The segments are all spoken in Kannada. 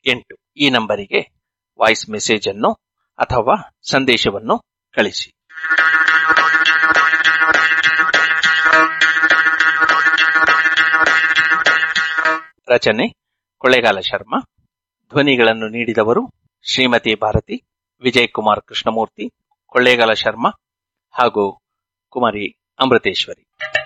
ಎಂಟು ಈ ನಂಬರಿಗೆ ವಾಯ್ಸ್ ಮೆಸೇಜ್ ಅನ್ನು ಅಥವಾ ಸಂದೇಶವನ್ನು ಕಳಿಸಿ ರಚನೆ ಕೊಳ್ಳೇಗಾಲ ಶರ್ಮಾ ಧ್ವನಿಗಳನ್ನು ನೀಡಿದವರು ಶ್ರೀಮತಿ ಭಾರತಿ ವಿಜಯ್ ಕುಮಾರ್ ಕೃಷ್ಣಮೂರ್ತಿ ಕೊಳ್ಳೇಗಾಲ ಶರ್ಮಾ ಹಾಗೂ ಕುಮಾರಿ ಅಮೃತೇಶ್ವರಿ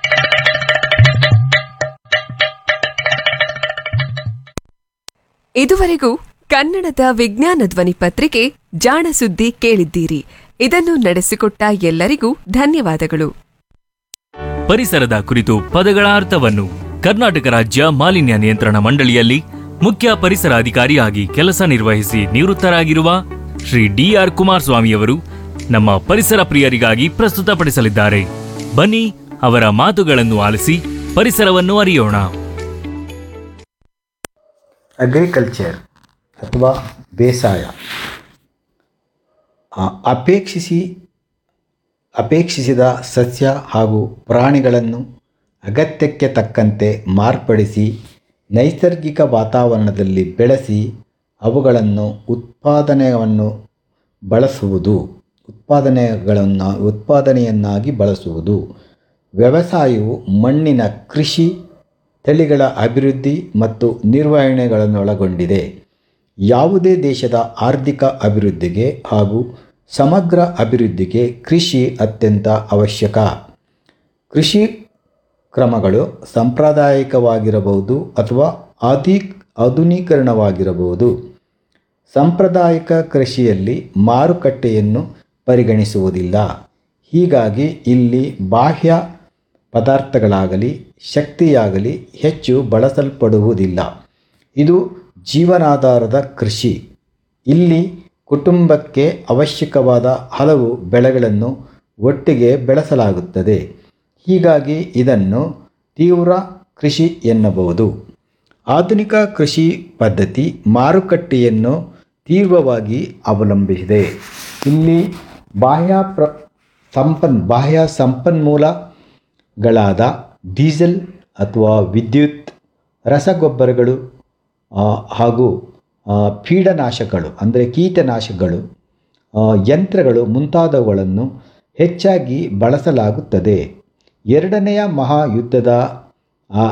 ಇದುವರೆಗೂ ಕನ್ನಡದ ವಿಜ್ಞಾನ ಧ್ವನಿ ಪತ್ರಿಕೆ ಜಾಣ ಸುದ್ದಿ ಕೇಳಿದ್ದೀರಿ ಇದನ್ನು ನಡೆಸಿಕೊಟ್ಟ ಎಲ್ಲರಿಗೂ ಧನ್ಯವಾದಗಳು ಪರಿಸರದ ಕುರಿತು ಪದಗಳ ಅರ್ಥವನ್ನು ಕರ್ನಾಟಕ ರಾಜ್ಯ ಮಾಲಿನ್ಯ ನಿಯಂತ್ರಣ ಮಂಡಳಿಯಲ್ಲಿ ಮುಖ್ಯ ಪರಿಸರ ಅಧಿಕಾರಿಯಾಗಿ ಕೆಲಸ ನಿರ್ವಹಿಸಿ ನಿವೃತ್ತರಾಗಿರುವ ಶ್ರೀ ಡಿಆರ್ ಕುಮಾರಸ್ವಾಮಿಯವರು ನಮ್ಮ ಪರಿಸರ ಪ್ರಿಯರಿಗಾಗಿ ಪ್ರಸ್ತುತಪಡಿಸಲಿದ್ದಾರೆ ಬನ್ನಿ ಅವರ ಮಾತುಗಳನ್ನು ಆಲಿಸಿ ಪರಿಸರವನ್ನು ಅರಿಯೋಣ ಅಗ್ರಿಕಲ್ಚರ್ ಅಥವಾ ಬೇಸಾಯ ಆ, ಅಪೇಕ್ಷಿಸಿ ಅಪೇಕ್ಷಿಸಿದ ಸಸ್ಯ ಹಾಗೂ ಪ್ರಾಣಿಗಳನ್ನು ಅಗತ್ಯಕ್ಕೆ ತಕ್ಕಂತೆ ಮಾರ್ಪಡಿಸಿ ನೈಸರ್ಗಿಕ ವಾತಾವರಣದಲ್ಲಿ ಬೆಳೆಸಿ ಅವುಗಳನ್ನು ಉತ್ಪಾದನೆಯನ್ನು ಬಳಸುವುದು ಉತ್ಪಾದನೆಗಳನ್ನು ಉತ್ಪಾದನೆಯನ್ನಾಗಿ ಬಳಸುವುದು ವ್ಯವಸಾಯವು ಮಣ್ಣಿನ ಕೃಷಿ ತಳಿಗಳ ಅಭಿವೃದ್ಧಿ ಮತ್ತು ನಿರ್ವಹಣೆಗಳನ್ನೊಳಗೊಂಡಿದೆ ಯಾವುದೇ ದೇಶದ ಆರ್ಥಿಕ ಅಭಿವೃದ್ಧಿಗೆ ಹಾಗೂ ಸಮಗ್ರ ಅಭಿವೃದ್ಧಿಗೆ ಕೃಷಿ ಅತ್ಯಂತ ಅವಶ್ಯಕ ಕೃಷಿ ಕ್ರಮಗಳು ಸಾಂಪ್ರದಾಯಿಕವಾಗಿರಬಹುದು ಅಥವಾ ಆದಿ ಆಧುನೀಕರಣವಾಗಿರಬಹುದು ಸಾಂಪ್ರದಾಯಿಕ ಕೃಷಿಯಲ್ಲಿ ಮಾರುಕಟ್ಟೆಯನ್ನು ಪರಿಗಣಿಸುವುದಿಲ್ಲ ಹೀಗಾಗಿ ಇಲ್ಲಿ ಬಾಹ್ಯ ಪದಾರ್ಥಗಳಾಗಲಿ ಶಕ್ತಿಯಾಗಲಿ ಹೆಚ್ಚು ಬಳಸಲ್ಪಡುವುದಿಲ್ಲ ಇದು ಜೀವನಾಧಾರದ ಕೃಷಿ ಇಲ್ಲಿ ಕುಟುಂಬಕ್ಕೆ ಅವಶ್ಯಕವಾದ ಹಲವು ಬೆಳೆಗಳನ್ನು ಒಟ್ಟಿಗೆ ಬೆಳೆಸಲಾಗುತ್ತದೆ ಹೀಗಾಗಿ ಇದನ್ನು ತೀವ್ರ ಕೃಷಿ ಎನ್ನಬಹುದು ಆಧುನಿಕ ಕೃಷಿ ಪದ್ಧತಿ ಮಾರುಕಟ್ಟೆಯನ್ನು ತೀವ್ರವಾಗಿ ಅವಲಂಬಿಸಿದೆ ಇಲ್ಲಿ ಬಾಹ್ಯ ಪ್ರ ಸಂಪನ್ ಬಾಹ್ಯ ಸಂಪನ್ಮೂಲಗಳಾದ ಡೀಸೆಲ್ ಅಥವಾ ವಿದ್ಯುತ್ ರಸಗೊಬ್ಬರಗಳು ಆ, ಹಾಗೂ ಆ, ಕೀಟನಾಶಕಗಳು ಅಂದರೆ ಕೀಟನಾಶಕಗಳು ಆ, ಯಂತ್ರಗಳು ಮುಂತಾದವುಗಳನ್ನು ಹೆಚ್ಚಾಗಿ ಬಳಸಲಾಗುತ್ತದೆ ಎರಡನೆಯ ಮಹಾಯುದ್ಧದ ಆ,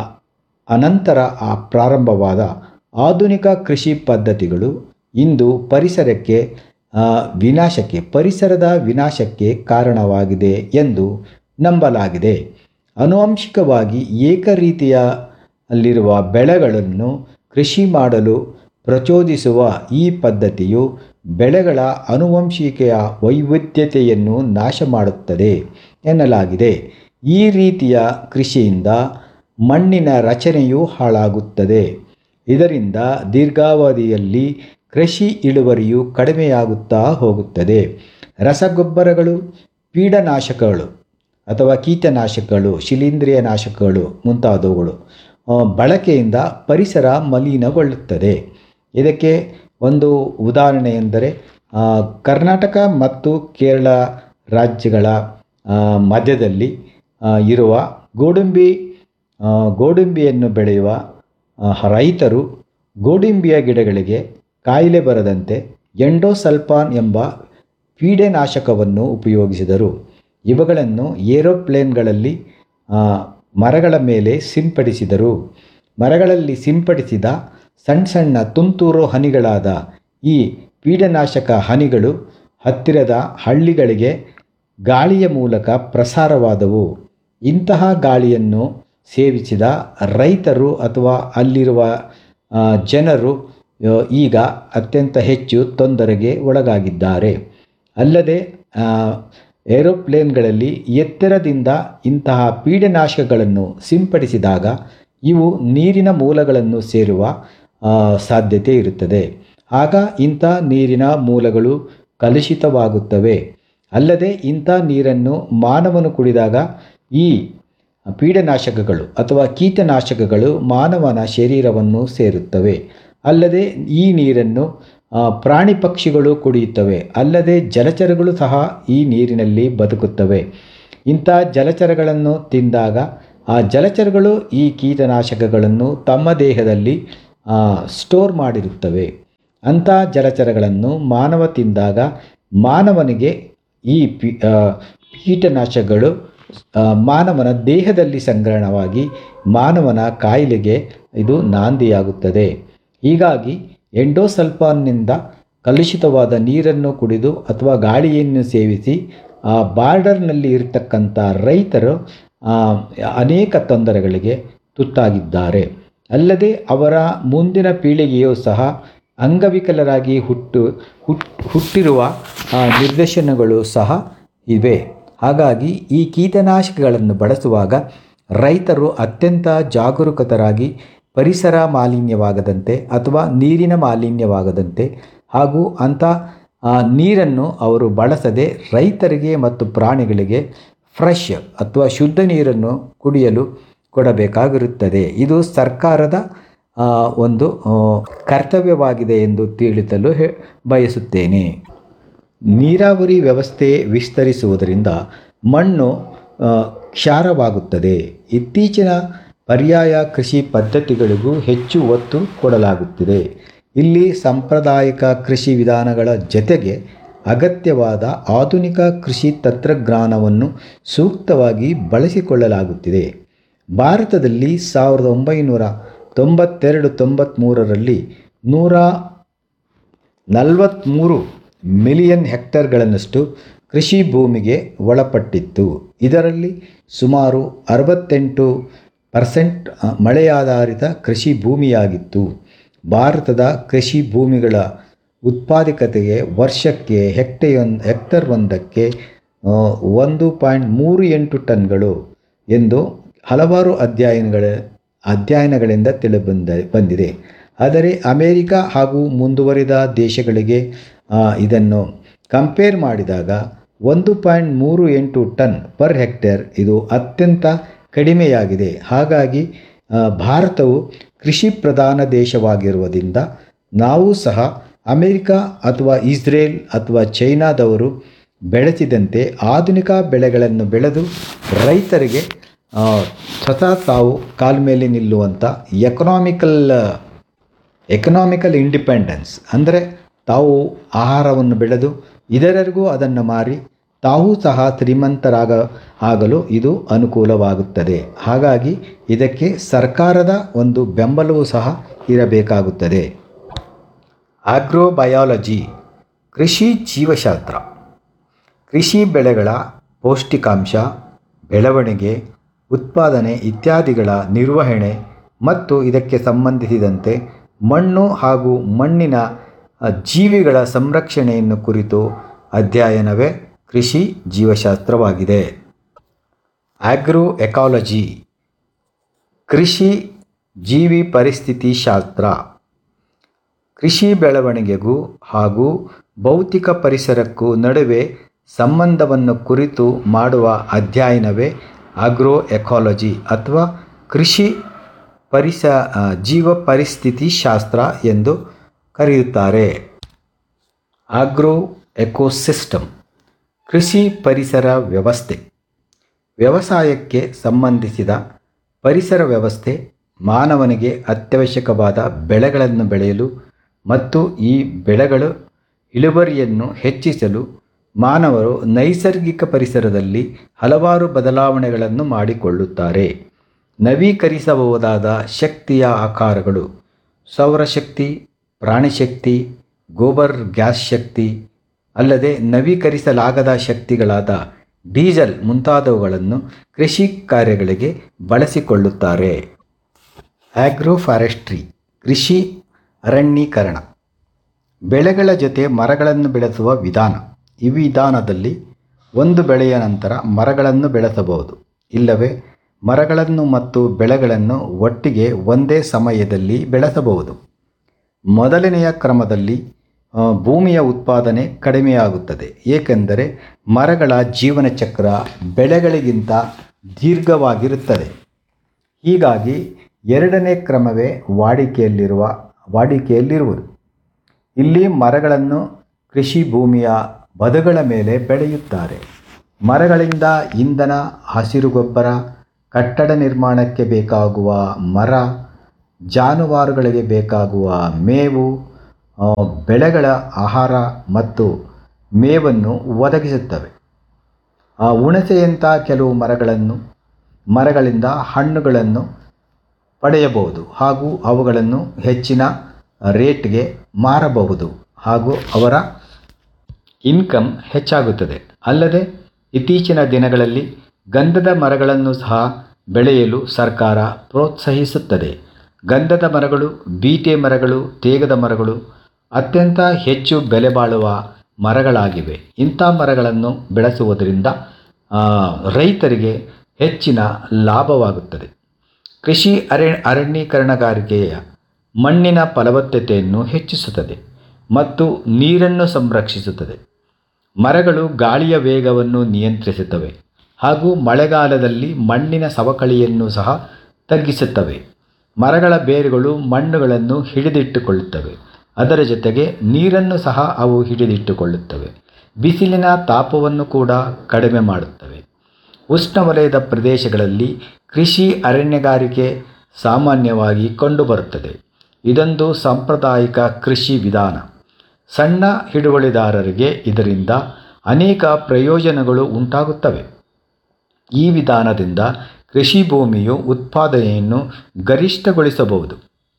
ಅನಂತರ ಆ ಪ್ರಾರಂಭವಾದ ಆಧುನಿಕ ಕೃಷಿ ಪದ್ಧತಿಗಳು ಇಂದು ಪರಿಸರಕ್ಕೆ ಆ, ವಿನಾಶಕ್ಕೆ ಪರಿಸರದ ವಿನಾಶಕ್ಕೆ ಕಾರಣವಾಗಿದೆ ಎಂದು ನಂಬಲಾಗಿದೆ ಆನುವಂಶಿಕವಾಗಿ ಏಕರೀತಿಯ ಅಲ್ಲಿರುವ ಬೆಳೆಗಳನ್ನು ಕೃಷಿ ಮಾಡಲು ಪ್ರಚೋದಿಸುವ ಈ ಪದ್ಧತಿಯು ಬೆಳೆಗಳ ಆನುವಂಶಿಕೆಯ ವೈವಿಧ್ಯತೆಯನ್ನು ನಾಶ ಮಾಡುತ್ತದೆ ಎನ್ನಲಾಗಿದೆ ಈ ರೀತಿಯ ಕೃಷಿಯಿಂದ ಮಣ್ಣಿನ ರಚನೆಯೂ ಹಾಳಾಗುತ್ತದೆ ಇದರಿಂದ ದೀರ್ಘಾವಧಿಯಲ್ಲಿ ಕೃಷಿ ಇಳುವರಿಯು ಕಡಿಮೆಯಾಗುತ್ತಾ ಹೋಗುತ್ತದೆ ರಸಗೊಬ್ಬರಗಳು ಕೀಟನಾಶಕಗಳು ಅಥವಾ ಕೀಟನಾಶಕಗಳು ಶಿಲೀಂಧ್ರಿಯ ನಾಶಕಗಳು ಮುಂತಾದವುಗಳು ಆ, ಬಳಕೆಯಿಂದ ಪರಿಸರ ಮಲಿನಗೊಳ್ಳುತ್ತದೆ ಇದಕ್ಕೆ ಒಂದು ಉದಾಹರಣೆ ಎಂದರೆ ಆ, ಕರ್ನಾಟಕ ಮತ್ತು ಕೇರಳ ರಾಜ್ಯಗಳ ಆ, ಮಧ್ಯದಲ್ಲಿ ಆ, ಇರುವ ಗೋಡಂಬಿ ಆ, ಗೋಡಂಬಿಯನ್ನು ಬೆಳೆಯುವ ಆ, ರೈತರು ಗೋಡಂಬಿಯ ಗಿಡಗಳಿಗೆ ಕಾಯಿಲೆ ಬರದಂತೆ ಎಂಡೋಸಲ್ಫಾನ್ ಎಂಬ ಕೀಟನಾಶಕವನ್ನು ಉಪಯೋಗಿಸಿದರು ಇವುಗಳನ್ನು ಏರೋಪ್ಲೇನ್ಗಳಲ್ಲಿ ಆ, ಮರಗಳ ಮೇಲೆ ಸಿಂಪಡಿಸಿದರು ಮರಗಳಲ್ಲಿ ಸಿಂಪಡಿಸಿದ ಸಣ್ಣ ಸಣ್ಣ ತುಂತುರು ಹನಿಗಳಾದ ಈ ಕೀಟನಾಶಕ ಹನಿಗಳು ಹತ್ತಿರದ ಹಳ್ಳಿಗಳಿಗೆ ಗಾಳಿಯ ಮೂಲಕ ಪ್ರಸಾರವಾದವು ಇಂತಹ ಗಾಳಿಯನ್ನು ಸೇವಿಸಿದ ರೈತರು ಅಥವಾ ಅಲ್ಲಿರುವ ಆ, ಜನರು ಆ, ಈಗ ಅತ್ಯಂತ ಹೆಚ್ಚು ತೊಂದರೆಗೆ ಒಳಗಾಗಿದ್ದಾರೆ ಅಲ್ಲದೆ ಆ, ಏರೋಪ್ಲೇನ್ಗಳಲ್ಲಿ ಎತ್ತರದಿಂದ ಇಂತಹ ಕೀಟನಾಶಕಗಳನ್ನು ಸಿಂಪಡಿಸಿದಾಗ ಇವು ನೀರಿನ ಮೂಲಗಳನ್ನು ಸೇರುವ ಆ, ಸಾಧ್ಯತೆ ಇರುತ್ತದೆ ಆಗ ಇಂಥ ನೀರಿನ ಮೂಲಗಳು ಕಲುಷಿತವಾಗುತ್ತವೆ ಅಲ್ಲದೆ ಇಂಥ ನೀರನ್ನು ಮಾನವನು ಕುಡಿದಾಗ ಈ ಕೀಟನಾಶಕಗಳು ಅಥವಾ ಕೀಟನಾಶಕಗಳು ಮಾನವನ ಶರೀರವನ್ನು ಸೇರುತ್ತವೆ ಅಲ್ಲದೆ ಈ ನೀರನ್ನು ಆ, ಪ್ರಾಣಿ ಪಕ್ಷಿಗಳು ಕುಡಿಯುತ್ತವೆ ಅಲ್ಲದೆ ಜಲಚರಗಳು ಸಹ ಈ ನೀರಿನಲ್ಲಿ ಬದುಕುತ್ತವೆ ಇಂಥ ಜಲಚರಗಳನ್ನು ತಿಂದಾಗ ಆ ಜಲಚರಗಳು ಈ ಕೀಟನಾಶಕಗಳನ್ನು ತಮ್ಮ ದೇಹದಲ್ಲಿ ಆ, ಸ್ಟೋರ್ ಮಾಡಿರುತ್ತವೆ ಅಂಥ ಜಲಚರಗಳನ್ನು ಮಾನವ ತಿಂದಾಗ ಮಾನವನಿಗೆ ಈ ಪಿ ಆ, ಕೀಟನಾಶಕಗಳು ಆ, ಮಾನವನ ದೇಹದಲ್ಲಿ ಸಂಗ್ರಹಣವಾಗಿ ಮಾನವನ ಕಾಯಿಲೆಗೆ ಇದು ನಾಂದಿಯಾಗುತ್ತದೆ ಹೀಗಾಗಿ ಎಂಡೋಸಲ್ಫಾನ್ನಿಂದ ಕಲುಷಿತವಾದ ನೀರನ್ನು ಕುಡಿದು ಅಥವಾ ಗಾಳಿಯನ್ನು ಸೇವಿಸಿ ಆ ಬಾರ್ಡರ್ನಲ್ಲಿ ಇರತಕ್ಕಂಥ ರೈತರು ಆ, ಅನೇಕ ತೊಂದರೆಗಳಿಗೆ ತುತ್ತಾಗಿದ್ದಾರೆ ಅಲ್ಲದೆ ಅವರ ಮುಂದಿನ ಪೀಳಿಗೆಯೂ ಸಹ ಅಂಗವಿಕಲರಾಗಿ ಹುಟ್ಟು ಹುಟ್ ಹುಟ್ಟಿರುವ ಆ, ನಿದರ್ಶನಗಳು ಸಹ ಇವೆ ಹಾಗಾಗಿ ಈ ಕೀಟನಾಶಕಗಳನ್ನು ಬಳಸುವಾಗ ರೈತರು ಅತ್ಯಂತ ಜಾಗರೂಕತರಾಗಿ ಪರಿಸರ ಮಾಲಿನ್ಯವಾಗದಂತೆ ಅಥವಾ ನೀರಿನ ಮಾಲಿನ್ಯವಾಗದಂತೆ ಹಾಗೂ ಅಂಥ ಆ, ನೀರನ್ನು ಅವರು ಬಳಸದೆ ರೈತರಿಗೆ ಮತ್ತು ಪ್ರಾಣಿಗಳಿಗೆ ಫ್ರೆಶ್ ಅಥವಾ ಶುದ್ಧ ನೀರನ್ನು ಕುಡಿಯಲು ಕೊಡಬೇಕಾಗಿರುತ್ತದೆ ಇದು ಸರ್ಕಾರದ ಆ, ಒಂದು ಆ, ಕರ್ತವ್ಯವಾಗಿದೆ ಎಂದು ತಿಳಿಸಲು ಹೇ ಬಯಸುತ್ತೇನೆ ನೀರಾವರಿ ವ್ಯವಸ್ಥೆ ವಿಸ್ತರಿಸುವುದರಿಂದ ಮಣ್ಣು ಆ, ಕ್ಷಾರವಾಗುತ್ತದೆ ಇತ್ತೀಚಿನ ಪರ್ಯಾಯ ಕೃಷಿ ಪದ್ಧತಿಗಳಿಗೂ ಹೆಚ್ಚು ಒತ್ತು ಕೊಡಲಾಗುತ್ತಿದೆ ಇಲ್ಲಿ ಸಾಂಪ್ರದಾಯಿಕ ಕೃಷಿ ವಿಧಾನಗಳ ಜತೆಗೆ ಅಗತ್ಯವಾದ ಆಧುನಿಕ ಕೃಷಿ ತಂತ್ರಜ್ಞಾನವನ್ನು ಸೂಕ್ತವಾಗಿ ಬಳಸಿಕೊಳ್ಳಲಾಗುತ್ತಿದೆ ಭಾರತದಲ್ಲಿ ಸಾವಿರದ ಒಂಬೈನೂರ ತೊಂಬತ್ತೆರಡು ತೊಂಬತ್ತ್ಮೂರರಲ್ಲಿ ನೂರ ನಲವತ್ತ್ಮೂರು ಮಿಲಿಯನ್ ಹೆಕ್ಟರ್ಗಳನ್ನಷ್ಟು ಕೃಷಿ ಭೂಮಿಗೆ ಒಳಪಟ್ಟಿತ್ತು ಇದರಲ್ಲಿ ಸುಮಾರು ಅರವತ್ತೆಂಟು ಪರ್ಸೆಂಟ್ ಮಳೆಯಾಧಾರಿತ ಕೃಷಿ ಭೂಮಿಯಾಗಿತ್ತು ಭಾರತದ ಕೃಷಿ ಭೂಮಿಗಳ ಉತ್ಪಾದಕತೆಗೆ ವರ್ಷಕ್ಕೆ ಹೆಕ್ಟೆಯೊಂದು ಹೆಕ್ಟರ್ ಒಂದಕ್ಕೆ ಆ, ಒಂದು ಪಾಯಿಂಟ್ ಮೂರು ಎಂಟು ಟನ್ಗಳು ಎಂದು ಹಲವಾರು ಅಧ್ಯಯನಗಳ ಅಧ್ಯಯನಗಳಿಂದ ತಿಳಿಬಂದ ಬಂದಿದೆ ಆದರೆ ಅಮೇರಿಕ ಹಾಗೂ ಮುಂದುವರಿದ ದೇಶಗಳಿಗೆ ಆ, ಇದನ್ನು ಕಂಪೇರ್ ಮಾಡಿದಾಗ ಒಂದು ಪಾಯಿಂಟ್ ಮೂರು ಎಂಟು ಟನ್ ಪರ್ ಹೆಕ್ಟೇರ್ ಇದು ಅತ್ಯಂತ ಕಡಿಮೆಯಾಗಿದೆ ಹಾಗಾಗಿ ಆ, ಭಾರತವು ಕೃಷಿ ಪ್ರಧಾನ ದೇಶವಾಗಿರುವುದರಿಂದ ನಾವು ಸಹ ಅಮೇರಿಕ ಅಥವಾ ಇಸ್ರೇಲ್ ಅಥವಾ ಚೈನಾದವರು ಬೆಳೆಸಿದಂತೆ ಆಧುನಿಕ ಬೆಳೆಗಳನ್ನು ಬೆಳೆದು ರೈತರಿಗೆ ಆ, ಸ್ವತಃ ತಾವು ಕಾಲ ಮೇಲೆ ನಿಲ್ಲುವಂಥ ಎಕನಾಮಿಕಲ್ ಎಕನಾಮಿಕಲ್ ಇಂಡಿಪೆಂಡೆನ್ಸ್ ಅಂದರೆ ತಾವು ಆಹಾರವನ್ನು ಬೆಳೆದು ಇದರರಿಗೂ ಅದನ್ನು ಮಾರಿ ತಾವೂ ಸಹ ಶ್ರೀಮಂತರಾಗ ಆಗಲು ಇದು ಅನುಕೂಲವಾಗುತ್ತದೆ ಹಾಗಾಗಿ ಇದಕ್ಕೆ ಸರ್ಕಾರದ ಒಂದು ಬೆಂಬಲವೂ ಸಹ ಇರಬೇಕಾಗುತ್ತದೆ ಆಗ್ರೋಬಯಾಲಜಿ ಕೃಷಿ ಜೀವಶಾಸ್ತ್ರ ಕೃಷಿ ಬೆಳೆಗಳ ಪೌಷ್ಟಿಕಾಂಶ ಬೆಳವಣಿಗೆ ಉತ್ಪಾದನೆ ಇತ್ಯಾದಿಗಳ ನಿರ್ವಹಣೆ ಮತ್ತು ಇದಕ್ಕೆ ಸಂಬಂಧಿಸಿದಂತೆ ಮಣ್ಣು ಹಾಗೂ ಮಣ್ಣಿನ ಆ, ಜೀವಿಗಳ ಸಂರಕ್ಷಣೆಯನ್ನು ಕುರಿತು ಅಧ್ಯಯನವೇ ಕೃಷಿ ಜೀವಶಾಸ್ತ್ರವಾಗಿದೆ ಆಗ್ರೋ ಎಕಾಲಜಿ ಕೃಷಿ ಜೀವಿ ಪರಿಸ್ಥಿತಿ ಶಾಸ್ತ್ರ ಕೃಷಿ ಬೆಳವಣಿಗೆಗೂ ಹಾಗೂ ಭೌತಿಕ ಪರಿಸರಕ್ಕೂ ನಡುವೆ ಸಂಬಂಧವನ್ನು ಕುರಿತು ಮಾಡುವ ಅಧ್ಯಯನವೇ ಆಗ್ರೋ ಎಕಾಲಜಿ ಅಥವಾ ಕೃಷಿ ಪರಿಸ ಆ, ಜೀವ ಪರಿಸ್ಥಿತಿ ಶಾಸ್ತ್ರ ಎಂದು ಕರೆಯುತ್ತಾರೆ ಆಗ್ರೋ ಎಕೋಸಿಸ್ಟಮ್ ಕೃಷಿ ಪರಿಸರ ವ್ಯವಸ್ಥೆ ವ್ಯವಸಾಯಕ್ಕೆ ಸಂಬಂಧಿಸಿದ ಪರಿಸರ ವ್ಯವಸ್ಥೆ ಮಾನವನಿಗೆ ಅತ್ಯವಶ್ಯಕವಾದ ಬೆಳೆಗಳನ್ನು ಬೆಳೆಯಲು ಮತ್ತು ಈ ಬೆಳೆಗಳು ಇಳುವರಿಯನ್ನು ಹೆಚ್ಚಿಸಲು ಮಾನವರು ನೈಸರ್ಗಿಕ ಪರಿಸರದಲ್ಲಿ ಹಲವಾರು ಬದಲಾವಣೆಗಳನ್ನು ಮಾಡಿಕೊಳ್ಳುತ್ತಾರೆ ನವೀಕರಿಸಬಹುದಾದ ಶಕ್ತಿಯ ಆಕಾರಗಳು ಸೌರಶಕ್ತಿ ಪ್ರಾಣಿಶಕ್ತಿ ಗೋಬರ್ ಗ್ಯಾಸ್ ಶಕ್ತಿ ಅಲ್ಲದೆ ನವೀಕರಿಸಲಾಗದ ಶಕ್ತಿಗಳಾದ ಡೀಸೆಲ್ ಮುಂತಾದವುಗಳನ್ನು ಕೃಷಿ ಕಾರ್ಯಗಳಿಗೆ ಬಳಸಿಕೊಳ್ಳುತ್ತಾರೆ ಆಗ್ರೋ ಫಾರೆಸ್ಟ್ರಿ ಕೃಷಿ ಅರಣ್ಯೀಕರಣ ಬೆಳೆಗಳ ಜೊತೆ ಮರಗಳನ್ನು ಬೆಳೆಸುವ ವಿಧಾನ ಈ ವಿಧಾನದಲ್ಲಿ ಒಂದು ಬೆಳೆಯ ನಂತರ ಮರಗಳನ್ನು ಬೆಳೆಸಬಹುದು ಇಲ್ಲವೇ ಮರಗಳನ್ನು ಮತ್ತು ಬೆಳೆಗಳನ್ನು ಒಟ್ಟಿಗೆ ಒಂದೇ ಸಮಯದಲ್ಲಿ ಬೆಳೆಸಬಹುದು ಮೊದಲನೆಯ ಕ್ರಮದಲ್ಲಿ ಆ, ಭೂಮಿಯ ಉತ್ಪಾದನೆ ಕಡಿಮೆಯಾಗುತ್ತದೆ ಏಕೆಂದರೆ ಮರಗಳ ಜೀವನ ಚಕ್ರ ಬೆಳೆಗಳಿಗಿಂತ ದೀರ್ಘವಾಗಿರುತ್ತದೆ ಹೀಗಾಗಿ ಎರಡನೇ ಕ್ರಮವೇ ವಾಡಿಕೆಯಲ್ಲಿರುವ ವಾಡಿಕೆಯಲ್ಲಿರುವುದು ಇಲ್ಲಿ ಮರಗಳನ್ನು ಕೃಷಿ ಭೂಮಿಯ ಬದುಗಳ ಮೇಲೆ ಬೆಳೆಯುತ್ತಾರೆ ಮರಗಳಿಂದ ಇಂಧನ ಹಸಿರು ಗೊಬ್ಬರ ಕಟ್ಟಡ ನಿರ್ಮಾಣಕ್ಕೆ ಬೇಕಾಗುವ ಮರ ಜಾನುವಾರುಗಳಿಗೆ ಬೇಕಾಗುವ ಮೇವು ಆ, ಬೆಳೆಗಳ ಆಹಾರ ಮತ್ತು ಮೇವನ್ನು ಒದಗಿಸುತ್ತವೆ ಆ, ಹುಣಸೆಯಂಥ ಕೆಲವು ಮರಗಳನ್ನು ಮರಗಳಿಂದ ಹಣ್ಣುಗಳನ್ನು ಪಡೆಯಬಹುದು ಹಾಗೂ ಅವುಗಳನ್ನು ಹೆಚ್ಚಿನ ರೇಟ್ಗೆ ಮಾರಬಹುದು ಹಾಗೂ ಅವರ ಇನ್ಕಮ್ ಹೆಚ್ಚಾಗುತ್ತದೆ ಅಲ್ಲದೆ ಇತ್ತೀಚಿನ ದಿನಗಳಲ್ಲಿ ಗಂಧದ ಮರಗಳನ್ನು ಸಹ ಬೆಳೆಯಲು ಸರ್ಕಾರ ಪ್ರೋತ್ಸಾಹಿಸುತ್ತದೆ ಗಂಧದ ಮರಗಳು ಬೀಟೆ ಮರಗಳು ತೇಗದ ಮರಗಳು ಅತ್ಯಂತ ಹೆಚ್ಚು ಬೆಲೆ ಬಾಳುವ ಮರಗಳಾಗಿವೆ ಇಂಥ ಮರಗಳನ್ನು ಬೆಳೆಸುವುದರಿಂದ ಆ, ರೈತರಿಗೆ ಹೆಚ್ಚಿನ ಲಾಭವಾಗುತ್ತದೆ ಕೃಷಿ ಅರಣ್ಯ ಅರಣ್ಯೀಕರಣಗಾರಿಕೆಯ ಮಣ್ಣಿನ ಫಲವತ್ತತೆಯನ್ನು ಹೆಚ್ಚಿಸುತ್ತದೆ ಮತ್ತು ನೀರನ್ನು ಸಂರಕ್ಷಿಸುತ್ತದೆ ಮರಗಳು ಗಾಳಿಯ ವೇಗವನ್ನು ನಿಯಂತ್ರಿಸುತ್ತವೆ ಹಾಗೂ ಮಳೆಗಾಲದಲ್ಲಿ ಮಣ್ಣಿನ ಸವಕಳಿಯನ್ನು ಸಹ ತಗ್ಗಿಸುತ್ತವೆ ಮರಗಳ ಬೇರುಗಳು ಮಣ್ಣುಗಳನ್ನು ಹಿಡಿದಿಟ್ಟುಕೊಳ್ಳುತ್ತವೆ ಅದರ ಜೊತೆಗೆ ನೀರನ್ನು ಸಹ ಅವು ಹಿಡಿದಿಟ್ಟುಕೊಳ್ಳುತ್ತವೆ ಬಿಸಿಲಿನ ತಾಪವನ್ನು ಕೂಡ ಕಡಿಮೆ ಮಾಡುತ್ತವೆ ಉಷ್ಣವಲಯದ ಪ್ರದೇಶಗಳಲ್ಲಿ ಕೃಷಿ ಅರಣ್ಯಗಾರಿಕೆ ಸಾಮಾನ್ಯವಾಗಿ ಕಂಡುಬರುತ್ತದೆ ಇದೊಂದು ಸಾಂಪ್ರದಾಯಿಕ ಕೃಷಿ ವಿಧಾನ ಸಣ್ಣ ಹಿಡುವಳಿದಾರರಿಗೆ ಇದರಿಂದ ಅನೇಕ ಪ್ರಯೋಜನಗಳು ಉಂಟಾಗುತ್ತವೆ ಈ ವಿಧಾನದಿಂದ ಕೃಷಿ ಭೂಮಿಯು ಉತ್ಪಾದನೆಯನ್ನು ಗರಿಷ್ಠಗೊಳಿಸಬಹುದು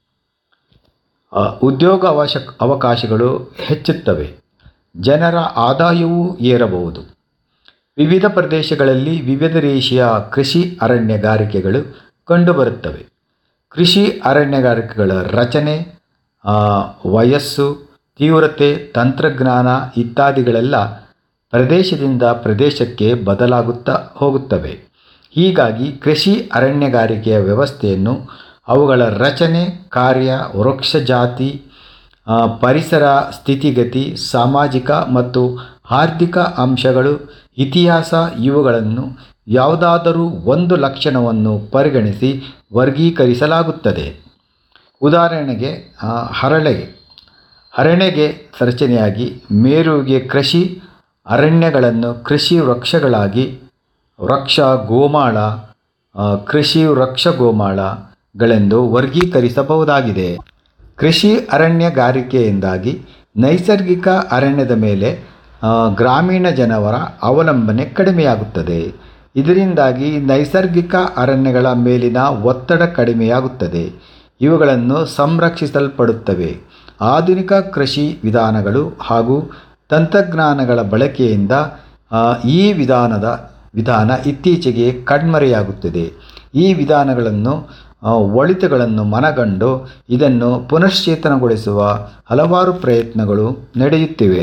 ಆ, ಉದ್ಯೋಗ ಅವಶ ಅವಕಾಶಗಳು ಹೆಚ್ಚುತ್ತವೆ ಜನರ ಆದಾಯವೂ ಏರಬಹುದು ವಿವಿಧ ಪ್ರದೇಶಗಳಲ್ಲಿ ವಿವಿಧ ರೀತಿಯ ಕೃಷಿ ಅರಣ್ಯಗಾರಿಕೆಗಳು ಕಂಡುಬರುತ್ತವೆ ಕೃಷಿ ಅರಣ್ಯಗಾರಿಕೆಗಳ ರಚನೆ ಆ, ವಯಸ್ಸು ತೀವ್ರತೆ ತಂತ್ರಜ್ಞಾನ ಇತ್ಯಾದಿಗಳೆಲ್ಲ ಪ್ರದೇಶದಿಂದ ಪ್ರದೇಶಕ್ಕೆ ಬದಲಾಗುತ್ತಾ ಹೋಗುತ್ತವೆ ಹೀಗಾಗಿ ಕೃಷಿ ಅರಣ್ಯಗಾರಿಕೆಯ ವ್ಯವಸ್ಥೆಯನ್ನು ಅವುಗಳ ರಚನೆ ಕಾರ್ಯ ವೃಕ್ಷ ಜಾತಿ ಆ, ಪರಿಸರ ಸ್ಥಿತಿಗತಿ ಸಾಮಾಜಿಕ ಮತ್ತು ಆರ್ಥಿಕ ಅಂಶಗಳು ಇತಿಹಾಸ ಇವುಗಳನ್ನು ಯಾವುದಾದರೂ ಒಂದು ಲಕ್ಷಣವನ್ನು ಪರಿಗಣಿಸಿ ವರ್ಗೀಕರಿಸಲಾಗುತ್ತದೆ ಉದಾಹರಣೆಗೆ ಆ, ಹರಳೆಗೆ ಹರಳೆಗೆ ರಚನೆಯಾಗಿ ಮೇರುಗೆ ಕೃಷಿ ಅರಣ್ಯಗಳನ್ನು ಕೃಷಿ ವೃಕ್ಷಗಳಾಗಿ ವೃಕ್ಷ ಗೋಮಾಳ ಆ, ಕೃಷಿ ವೃಕ್ಷ ಗೋಮಾಳಗಳೆಂದು ವರ್ಗೀಕರಿಸಬಹುದಾಗಿದೆ ಕೃಷಿ ಅರಣ್ಯಗಾರಿಕೆಯಿಂದಾಗಿ ನೈಸರ್ಗಿಕ ಅರಣ್ಯದ ಮೇಲೆ ಆ, ಗ್ರಾಮೀಣ ಜನರ ಅವಲಂಬನೆ ಕಡಿಮೆಯಾಗುತ್ತದೆ ಇದರಿಂದಾಗಿ ನೈಸರ್ಗಿಕ ಅರಣ್ಯಗಳ ಮೇಲಿನ ಒತ್ತಡ ಕಡಿಮೆಯಾಗುತ್ತದೆ ಇವುಗಳನ್ನು ಸಂರಕ್ಷಿಸಲ್ಪಡುತ್ತವೆ ಆಧುನಿಕ ಕೃಷಿ ವಿಧಾನಗಳು ಹಾಗೂ ತಂತ್ರಜ್ಞಾನಗಳ ಬಳಕೆಯಿಂದ ಆ, ಈ ವಿಧಾನದ ವಿಧಾನ ಇತ್ತೀಚೆಗೆ ಕಣ್ಮರೆಯಾಗುತ್ತದೆ ಈ ವಿಧಾನಗಳನ್ನು ಆ, ಒಳಿತುಗಳನ್ನು ಮನಗಂಡು ಇದನ್ನು ಪುನಶ್ಚೇತನಗೊಳಿಸುವ ಹಲವಾರು ಪ್ರಯತ್ನಗಳು ನಡೆಯುತ್ತಿವೆ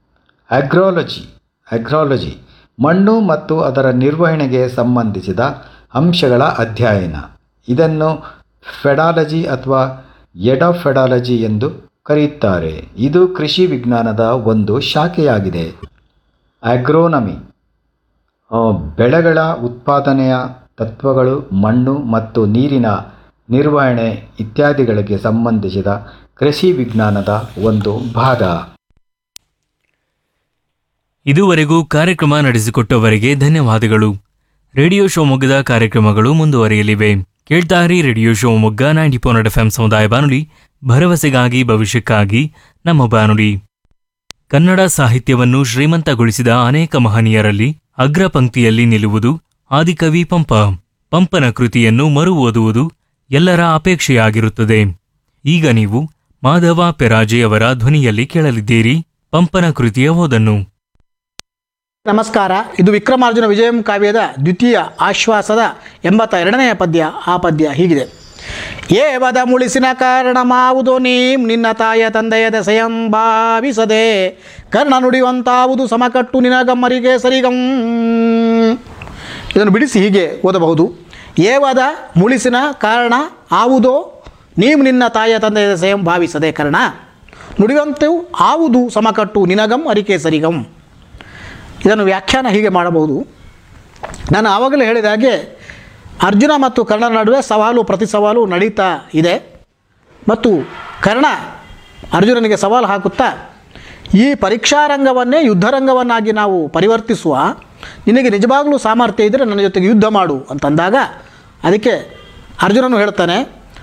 ಅಗ್ರಾಲಜಿ ಅಗ್ರಾಲಜಿ ಮಣ್ಣು ಮತ್ತು ಅದರ ನಿರ್ವಹಣೆಗೆ ಸಂಬಂಧಿಸಿದ ಅಂಶಗಳ ಅಧ್ಯಯನ ಇದನ್ನು ಫೆಡಾಲಜಿ ಅಥವಾ ಎಡಫೆಡಾಲಜಿ ಎಂದು ಕರೆಯುತ್ತಾರೆ ಇದು ಕೃಷಿ ವಿಜ್ಞಾನದ ಒಂದು ಶಾಖೆಯಾಗಿದೆ ಅಗ್ರೋನಮಿ ಆ, ಬೆಳೆಗಳ ಉತ್ಪಾದನೆಯ ತತ್ವಗಳು ಮಣ್ಣು ಮತ್ತು ನೀರಿನ ನಿರ್ವಹಣೆ ಇತ್ಯಾದಿಗಳಿಗೆ ಸಂಬಂಧಿಸಿದ ಕೃಷಿ ವಿಜ್ಞಾನದ ಒಂದು ಭಾಗ ಇದುವರೆಗೂ ಕಾರ್ಯಕ್ರಮ ನಡೆಸಿಕೊಟ್ಟವರಿಗೆ ಧನ್ಯವಾದಗಳು ರೇಡಿಯೋ ಶಿವಮೊಗ್ಗದ ಕಾರ್ಯಕ್ರಮಗಳು ಮುಂದುವರಿಯಲಿವೆ ಕೇಳ್ತಾರಿ radio Shivamogga ninety four F M ಸಮುದಾಯ ಬಾನುಲಿ ಭರವಸೆಗಾಗಿ ಭವಿಷ್ಯಕ್ಕಾಗಿ ನಮ್ಮ ಬಾನುಲಿ ಕನ್ನಡ ಸಾಹಿತ್ಯವನ್ನು ಶ್ರೀಮಂತಗೊಳಿಸಿದ ಅನೇಕ ಮಹನೀಯರಲ್ಲಿ ಅಗ್ರ ಪಂಕ್ತಿಯಲ್ಲಿ ನಿಲ್ಲುವುದು ಆದಿಕವಿ ಪಂಪ ಪಂಪನ ಕೃತಿಯನ್ನು ಮರು ಓದುವುದು ಎಲ್ಲರ ಅಪೇಕ್ಷೆಯಾಗಿರುತ್ತದೆ ಈಗ ನೀವು ಮಾಧವ ಪೆರಾಜೆಯವರ ಧ್ವನಿಯಲ್ಲಿ ಕೇಳಲಿದ್ದೀರಿ ಪಂಪನ ಕೃತಿಯ ಓದನ್ನು ನಮಸ್ಕಾರ ಇದು ವಿಕ್ರಮಾರ್ಜುನ ವಿಜಯಂ ಕಾವ್ಯದ ದ್ವಿತೀಯ ಆಶ್ವಾಸದ ಎಂಬತ್ತ ಎರಡನೆಯ ಪದ್ಯ ಆ ಪದ್ಯ ಹೀಗಿದೆ ಏವದ ಮುಳಿಸಿನ ಕಾರಣ ಮಾವುದು ನೀಂ ನಿನ್ನ ತಾಯ ತಂದೆಯ ದೆಸೆಯಂ ಭಾವಿಸದೆ ಕರ್ಣ ನುಡಿಯುವಂತಾವುದು ಸಮಕಟ್ಟು ನಿನಗಮ್ಮರಿಗೆ ಸರಿಗಂ ಇದನ್ನು ಬಿಡಿಸಿ ಹೀಗೆ ಓದಬಹುದು ಏವದ ಮುಳಿಸಿನ ಕಾರಣ ಆವುದೋ ನೀವು ನಿನ್ನ ತಾಯ ತಂದೆಯ ದೆಸೆಯಂ ಭಾವಿಸದೆ ಕರ್ಣ ನುಡಿಯುವಂತೆಯೂ ಆವುದು ಸಮಕಟ್ಟು ನಿನಗಂ ಅರಿಕೆ ಸರಿಗಂ ಇದನ್ನು ವ್ಯಾಖ್ಯಾನ ಹೀಗೆ ಮಾಡಬಹುದು ನಾನು ಆವಾಗಲೇ ಹೇಳಿದ ಹಾಗೆ ಅರ್ಜುನ ಮತ್ತು ಕರ್ಣನ ನಡುವೆ ಸವಾಲು ಪ್ರತಿ ಸವಾಲು ನಡೀತಾ ಇದೆ ಮತ್ತು ಕರ್ಣ ಅರ್ಜುನನಿಗೆ ಸವಾಲು ಹಾಕುತ್ತಾ ಈ ಪರೀಕ್ಷಾರಂಗವನ್ನೇ ಯುದ್ಧರಂಗವನ್ನಾಗಿ ನಾವು ಪರಿವರ್ತಿಸುವ ನಿನಗೆ ನಿಜವಾಗಲೂ ಸಾಮರ್ಥ್ಯ ಇದ್ದರೆ ನನ್ನ ಜೊತೆಗೆ ಯುದ್ಧ ಮಾಡು ಅಂತಂದಾಗ ಅದಕ್ಕೆ ಅರ್ಜುನನು ಹೇಳ್ತಾನೆ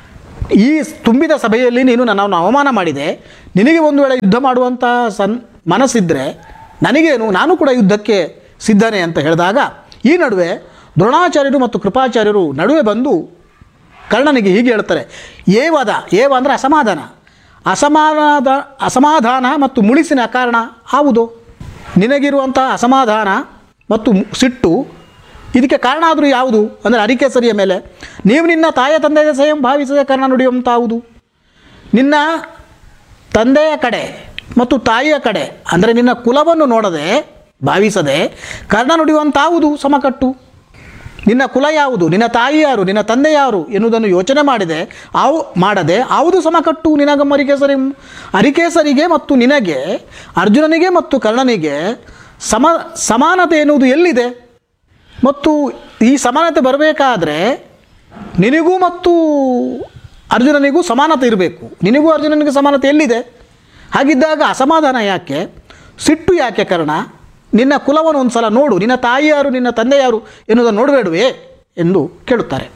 ಈ ತುಂಬಿದ ಸಭೆಯಲ್ಲಿ ನೀನು ನನ್ನನ್ನು ಅವಮಾನ ಮಾಡಿದೆ ನಿನಗೆ ಒಂದು ವೇಳೆ ಯುದ್ಧ ಮಾಡುವಂಥ ಸನ್ ಮನಸ್ಸಿದ್ದರೆ ನನಗೇನು ನಾನು ಕೂಡ ಯುದ್ಧಕ್ಕೆ ಸಿದ್ಧನೆ ಅಂತ ಹೇಳಿದಾಗ ಈ ನಡುವೆ ದ್ರೋಣಾಚಾರ್ಯರು ಮತ್ತು ಕೃಪಾಚಾರ್ಯರು ನಡುವೆ ಬಂದು ಕರ್ಣನಿಗೆ ಹೀಗೆ ಹೇಳ್ತಾರೆ ಏವದ ಏವ ಅಂದರೆ ಅಸಮಾಧಾನ ಅಸಮಾಧಾನ ಅಸಮಾಧಾನ ಮತ್ತು ಮುಳಿಸಿನ ಕಾರಣ ಆವುದು ನಿನಗಿರುವಂಥ ಅಸಮಾಧಾನ ಮತ್ತು ಮು- ಸಿಟ್ಟು ಇದಕ್ಕೆ ಕಾರಣ ಆದರೂ ಯಾವುದು ಅಂದರೆ ಅರಿಕೆಸರಿಯ ಮೇಲೆ ನೀವು ನಿನ್ನ ತಾಯ ತಂದೆಯ ಸ್ವಯಂ ಭಾವಿಸದೆ ಕರ್ಣ ನುಡಿಯುವಂತಾವುದು ನಿನ್ನ ತಂದೆಯ ಕಡೆ ಮತ್ತು ತಾಯಿಯ ಕಡೆ ಅಂದರೆ ನಿನ್ನ ಕುಲವನ್ನು ನೋಡದೆ ಭಾವಿಸದೆ ಕರ್ಣ ನುಡಿಯುವಂತಾವುದು ಸಮಕಟ್ಟು ನಿನ್ನ ಕುಲ ಯಾವುದು ನಿನ್ನ ತಾಯಿ ಯಾರು ನಿನ್ನ ತಂದೆ ಯಾರು ಎನ್ನುವುದನ್ನು ಯೋಚನೆ ಮಾಡಿದೆ ಆವು ಮಾಡದೆ ಆವುದು ಸಮಕಟ್ಟು ನಿನಗಮ್ಮ ಅರಿಕೇಸರಿ ಅರಿಕೇಸರಿಗೆ ಮತ್ತು ನಿನಗೆ ಅರ್ಜುನನಿಗೆ ಮತ್ತು ಕರ್ಣನಿಗೆ ಸಮ ಸಮಾನತೆ ಎನ್ನುವುದು ಎಲ್ಲಿದೆ ಮತ್ತು ಈ ಸಮಾನತೆ ಬರಬೇಕಾದ್ರೆ ನಿನಗೂ ಮತ್ತು ಅರ್ಜುನನಿಗೂ ಸಮಾನತೆ ಇರಬೇಕು ನಿನಗೂ ಅರ್ಜುನನಿಗೂ ಸಮಾನತೆ ಎಲ್ಲಿದೆ ಹಾಗಿದ್ದಾಗ ಅಸಮಾಧಾನ ಯಾಕೆ ಸಿಟ್ಟು ಯಾಕೆ ಕಾರಣ ನಿನ್ನ ಕುಲವನ್ನು ಒಂದು ಸಲ ನೋಡು ನಿನ್ನ ತಾಯಿ ಯಾರು ನಿನ್ನ ತಂದೆ ಯಾರು ಎನ್ನುವುದನ್ನು ನೋಡಬೇಡುವೆ ಎಂದು ಕೇಳುತ್ತಾರೆ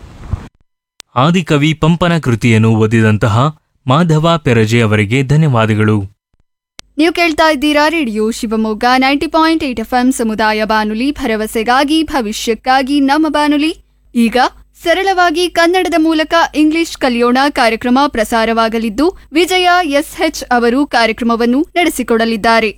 ಆದಿಕವಿ ಪಂಪನ ಕೃತಿಯನ್ನು ಓದಿದಂತಹ ಮಾಧವ ಪೆರಜೆ ಅವರಿಗೆ ಧನ್ಯವಾದಗಳು ನೀವು ಕೇಳ್ತಾ ಇದ್ದೀರಾ radio Shivamogga ninety point eight F M ಸಮುದಾಯ ಬಾನುಲಿ ಭರವಸೆಗಾಗಿ ಭವಿಷ್ಯಕ್ಕಾಗಿ ನಮ್ಮ ಬಾನುಲಿ ಈಗ ಸರಳವಾಗಿ ಕನ್ನಡದ ಮೂಲಕ ಇಂಗ್ಲಿಷ್ ಕಲಿಯೋಣ ಕಾರ್ಯಕ್ರಮ ಪ್ರಸಾರವಾಗಲಿದ್ದು ವಿಜಯ ಎಸ್ಎಚ್ ಅವರು ಕಾರ್ಯಕ್ರಮವನ್ನು ನಡೆಸಿಕೊಡಲಿದ್ದಾರೆ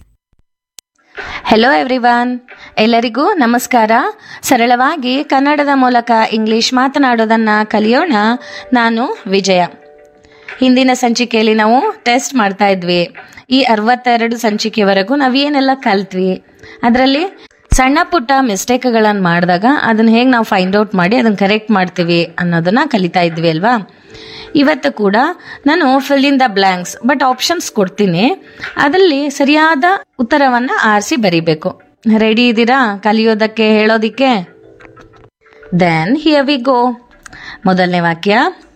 ಹೆಲೋ ಎವ್ರಿವಾನ್ ಎಲ್ಲರಿಗೂ ನಮಸ್ಕಾರ ಸರಳವಾಗಿ ಕನ್ನಡದ ಮೂಲಕ ಇಂಗ್ಲಿಷ್ ಮಾತನಾಡೋದನ್ನು ಕಲಿಯೋಣ ನಾನು ವಿಜಯ ಹಿಂದಿನ ಸಂಚಿಕೆಯಲ್ಲಿ ನಾವು ಟೆಸ್ಟ್ ಮಾಡ್ತಾ ಇದ್ವಿ ಈ ಅರವತ್ತೆರಡು ಸಂಚಿಕೆವರೆಗೂ ನಾವು ಏನೆಲ್ಲ ಕಲ್ತ್ವಿ ಅದರಲ್ಲಿ ಸಣ್ಣ ಪುಟ್ಟ ಮಿಸ್ಟೇಕ್ಗಳನ್ನು ಮಾಡಿದಾಗ ಅದನ್ನ ಹೇಗೆ ನಾವು ಫೈಂಡ್ ಔಟ್ ಮಾಡಿ ಅದನ್ನು ಕರೆಕ್ಟ್ ಮಾಡ್ತೀವಿ ಅನ್ನೋದನ್ನ ಕಲಿತಾ ಇದ್ವಿ ಅಲ್ವಾ ಇವತ್ತು ಕೂಡ ನಾನು fill in the blanks but options ಕೊಡ್ತೀನಿ ಅದರಲ್ಲಿ ಸರಿಯಾದ ಉತ್ತರವನ್ನು ಆರಿಸಿ ಬರಿಬೇಕು ರೆಡಿ ಇದ್ದೀರಾ ಕಲಿಯೋದಕ್ಕೆ ಹೇಳೋದಿಕ್ಕೆ ದೆನ್ ಹಿಯರ್ ವಿ ಗೋ ಮೊದಲನೇ ವಾಕ್ಯ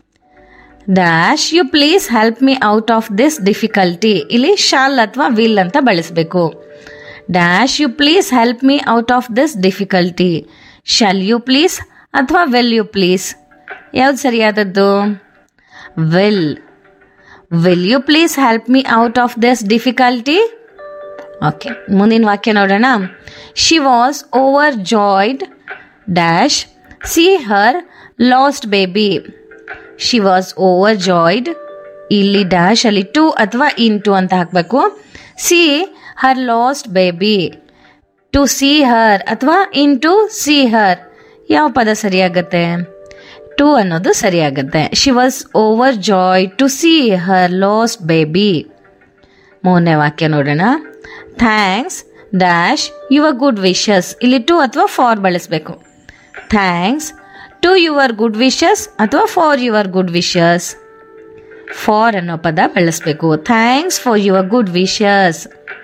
dash you please help me out of this difficulty ಇಲ್ಲಿ ಶಾಲ್ ಅಥವಾ ವಿಲ್ ಅಂತ ಬಳಸಬೇಕು dash you please help me out of this difficulty shall you please ಅಥವಾ ವಿಲ್ ಯು ಪ್ಲೀಸ್ ಯಾವ್ದು ಸರಿಯಾದದ್ದು will will you please help me out of this difficulty okay ಮುಂದಿನ ವಾಕ್ಯ ನೋಡೋಣ she was overjoyed dash see her last baby she was overjoyed ಇಲ್ಲಿ ಡ್ಯಾಶ್ ಅಲ್ಲಿ ಟು ಅಥವಾ ಇನ್ ಟು ಅಂತ ಹಾಕಬೇಕು see her last baby to see her ಅಥವಾ ಇನ್ ಟು ಸಿ ಹರ್ ಯಾವ ಪದ ಸರಿಯಾಗತ್ತೆ ಟು ಅನ್ನೋದು ಸರಿಯಾಗತ್ತೆ she was over joy to see her last baby ಮೂರನೇ ವಾಕ್ಯ ನೋಡೋಣ thanks dash your good wishes ಇಲ್ಲಿ ಟು ಅಥವಾ ಫಾರ್ ಬಳಸಬೇಕು thanks to your good wishes ಅಥವಾ for your good wishes for ಅನ್ನೋ ಪದ ಬಳಸಬೇಕು thanks for your good wishes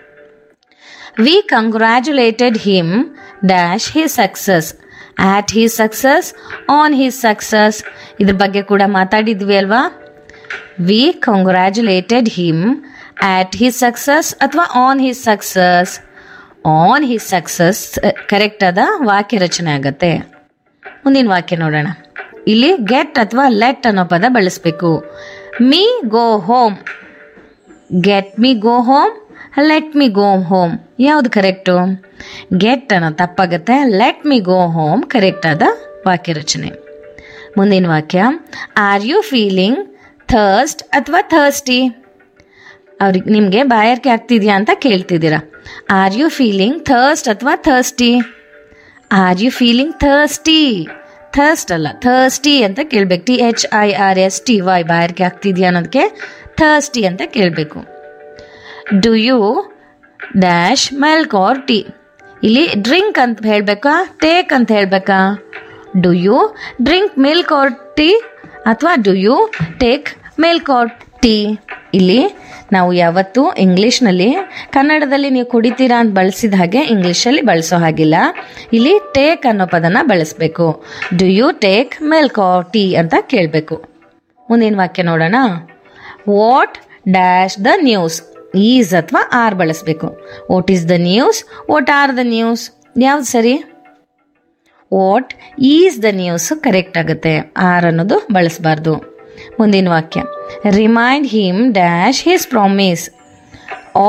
we congratulated him dash he success at he success on he success ಇದ್ರ ಬಗ್ಗೆ ಕೂಡ ಮಾತಾಡಿದ್ವಿ ಅಲ್ವಾ we congratulated him at he success ಅಥವಾ on he success on he success correct ಆದ ವಾಕ್ಯ ರಚನೆ ಆಗತ್ತೆ ಮುಂದಿನ ವಾಕ್ಯ ನೋಡೋಣ ಇಲ್ಲಿ ಗೆಟ್ ಅಥವಾ ಲೆಟ್ ಅನ್ನೋ ಪದ ಬಳಸಬೇಕು me go home get me go home let me go home ಯಾವುದು ಕರೆಕ್ಟು ಗೆಟ್ ಅನ್ನೋ ತಪ್ಪಾಗುತ್ತೆ let me go home correct ಆದ ವಾಕ್ಯ ರಚನೆ ಮುಂದಿನ ವಾಕ್ಯ ಆರ್ ಯು ಫೀಲಿಂಗ್ ಥರ್ಸ್ಟ್ ಅಥವಾ ಥರ್ಸ್ಟಿ ಅವ್ರಿಗೆ ನಿಮಗೆ ಬಾಯಾರಿಕೆ ಆಗ್ತಿದ್ಯಾ ಅಂತ ಕೇಳ್ತಿದ್ದೀರಾ ಆರ್ ಯು ಫೀಲಿಂಗ್ ಥರ್ಸ್ಟ್ ಅಥವಾ thirsty are you feeling thirsty thirst ಅಲ್ಲ ಥರ್ಸ್ಟಿ ಅಂತ ಕೇಳಬೇಕು T H I R S T Y ಬಾಯಾರಿಕೆ ಆಗ್ತಿದ್ಯಾ ಅನ್ನೋದಕ್ಕೆ ಥರ್ಸ್ಟಿ ಅಂತ ಕೇಳಬೇಕು do you dash milk or tea ಇಲ್ಲಿ ಡ್ರಿಂಕ್ ಅಂತ ಹೇಳಬೇಕಾ ಟೇಕ್ ಅಂತ ಹೇಳಬೇಕಾ do you drink milk or tea ಅಥವಾ do you take milk or tea ಇಲ್ಲಿ ನಾವು ಯಾವತ್ತೂ ಇಂಗ್ಲೀಷ್ನಲ್ಲಿ ಕನ್ನಡದಲ್ಲಿ ನೀವು ಕುಡಿತೀರಾ ಅಂತ ಬಳಸಿದ ಹಾಗೆ ಇಂಗ್ಲೀಷಲ್ಲಿ ಬಳಸೋ ಹಾಗಿಲ್ಲ ಇಲ್ಲಿ ಟೇಕ್ ಅನ್ನೋ ಪದನ ಬಳಸಬೇಕು do you take milk or tea ಅಂತ ಕೇಳಬೇಕು ಮುಂದಿನ ವಾಕ್ಯ ನೋಡೋಣ what dash the news is ಅಥವಾ ಆರ್ ಬಳಸಬೇಕು what is the news what are the news ಯಾವ್ದು ಸರಿ what is the news correct ಆಗುತ್ತೆ ಆರ್ ಅನ್ನೋದು ಬಳಸಬಾರ್ದು ಮುಂದಿನ ವಾಕ್ಯ remind him dash his promise